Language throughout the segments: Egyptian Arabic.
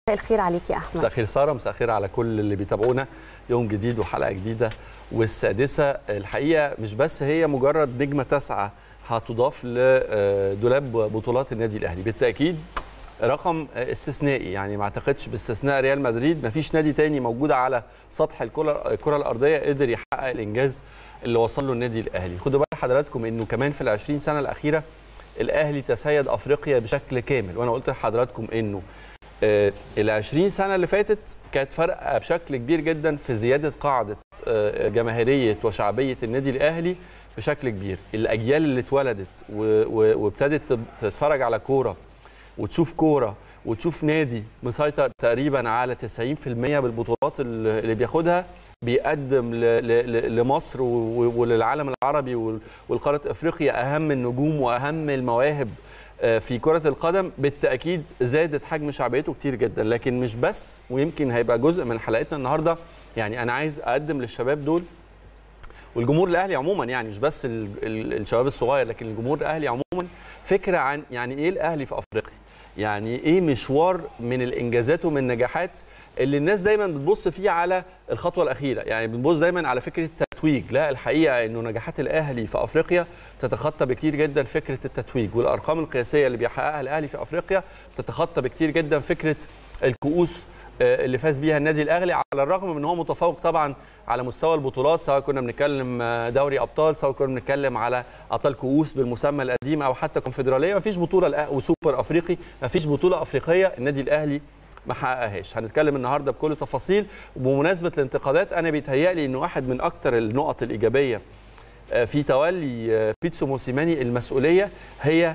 الخير عليك يا احمد مساء الخير ساره مساء الخير على كل اللي بيتابعونا يوم جديد وحلقه جديده والسادسه الحقيقه مش بس هي مجرد نجمه تسعه هتضاف لدولاب بطولات النادي الاهلي بالتاكيد رقم استثنائي يعني ما اعتقدش باستثناء ريال مدريد ما فيش نادي تاني موجود على سطح الكره الكره الارضيه قدر يحقق الانجاز اللي وصل له النادي الاهلي خدوا بال حضراتكم انه كمان في ال 20 سنه الاخيره الاهلي تسيد افريقيا بشكل كامل وانا قلت لحضراتكم انه ال 20 سنه اللي فاتت كانت فارقه بشكل كبير جدا في زياده قاعده جماهيريه وشعبيه النادي الاهلي بشكل كبير الاجيال اللي اتولدت وابتدت تتفرج على كوره وتشوف كوره وتشوف نادي مسيطر تقريبا على 90% بالبطولات اللي بياخدها بيقدم لمصر وللعالم العربي والقاره افريقيا اهم النجوم واهم المواهب في كره القدم بالتاكيد زادت حجم شعبيته كتير جدا لكن مش بس ويمكن هيبقى جزء من حلقتنا النهارده يعني انا عايز اقدم للشباب دول والجمهور الاهلي عموما يعني مش بس الشباب الصغير لكن الجمهور الاهلي عموما فكره عن يعني ايه الاهلي في افريقيا يعني ايه مشوار من الانجازات ومن النجاحات اللي الناس دايما بتبص فيه على الخطوه الاخيره يعني بنبص دايما على فكره التتويج لا الحقيقه انه نجاحات الاهلي في افريقيا تتخطى بكتير جدا فكره التتويج والارقام القياسيه اللي بيحققها الاهلي في افريقيا تتخطى بكتير جدا فكره الكؤوس اللي فاز بيها النادي الاهلي على الرغم من ان هو متفوق طبعا على مستوى البطولات سواء كنا بنتكلم دوري ابطال سواء كنا بنتكلم على ابطال كؤوس بالمسمى القديم او حتى كونفدراليه ما فيش بطوله وسوبر افريقي ما فيش بطوله افريقيه النادي الاهلي ما حققهاش هنتكلم النهارده بكل تفاصيل وبمناسبه الانتقادات انا بيتهيألي ان واحد من اكتر النقط الايجابيه في تولي بيتسو موسيماني المسؤوليه هي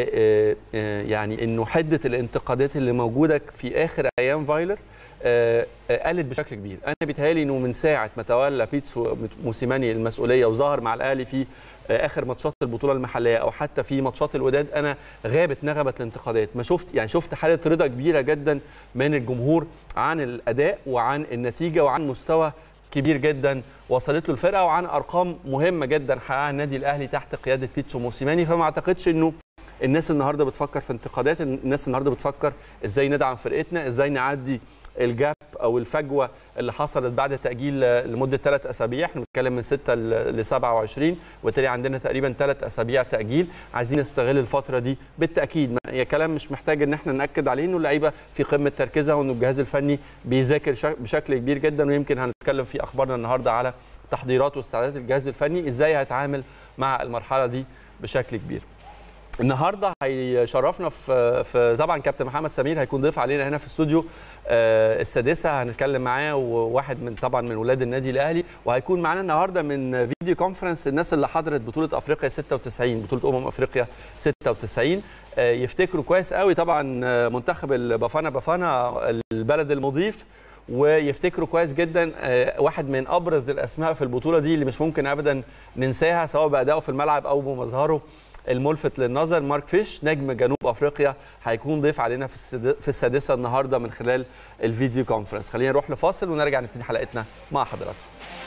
يعني انه حده الانتقادات اللي موجوده في اخر ايام فايلر قلت بشكل كبير انا بيتهيألي انه من ساعه ما تولى بيتسو موسيماني المسؤوليه وظهر مع الاهلي في اخر ماتشات البطوله المحليه او حتى في ماتشات الوداد انا غابت نغمه الانتقادات ما شفت يعني شفت حاله رضا كبيره جدا من الجمهور عن الاداء وعن النتيجه وعن مستوى كبير جدا وصلت له الفرقه وعن ارقام مهمه جدا حققها النادي الاهلي تحت قياده بيتسو موسيماني فما اعتقدش انه الناس النهارده بتفكر في انتقادات الناس النهارده بتفكر ازاي ندعم فرقتنا ازاي نعدي الجاب او الفجوه اللي حصلت بعد التاجيل لمده ثلاث اسابيع احنا بنتكلم من 6 ل 27 وبالتالي عندنا تقريبا ثلاث اسابيع تاجيل عايزين نستغل الفتره دي بالتاكيد يا كلام مش محتاج ان احنا ناكد عليه انه اللعيبه في قمه تركيزها وانه الجهاز الفني بيذاكر بشكل كبير جدا ويمكن هنتكلم في اخبارنا النهارده على تحضيرات واستعدادات الجهاز الفني ازاي هيتعامل مع المرحله دي بشكل كبير النهارده هيشرفنا في, في طبعا كابتن محمد سمير هيكون ضيف علينا هنا في استوديو آه السادسه هنتكلم معاه وواحد من طبعا من ولاد النادي الاهلي وهيكون معانا النهارده من فيديو كونفرنس الناس اللي حضرت بطوله افريقيا 96 بطوله امم افريقيا 96 آه يفتكروا كويس قوي طبعا منتخب البافانا بافانا البلد المضيف ويفتكروا كويس جدا واحد من ابرز الاسماء في البطوله دي اللي مش ممكن ابدا ننساها سواء بادائه في الملعب او بمظهره الملفت للنظر مارك فيش نجم جنوب افريقيا هيكون ضيف علينا في في السادسه النهارده من خلال الفيديو كونفرنس خلينا نروح لفاصل ونرجع نبتدي حلقتنا مع حضراتكم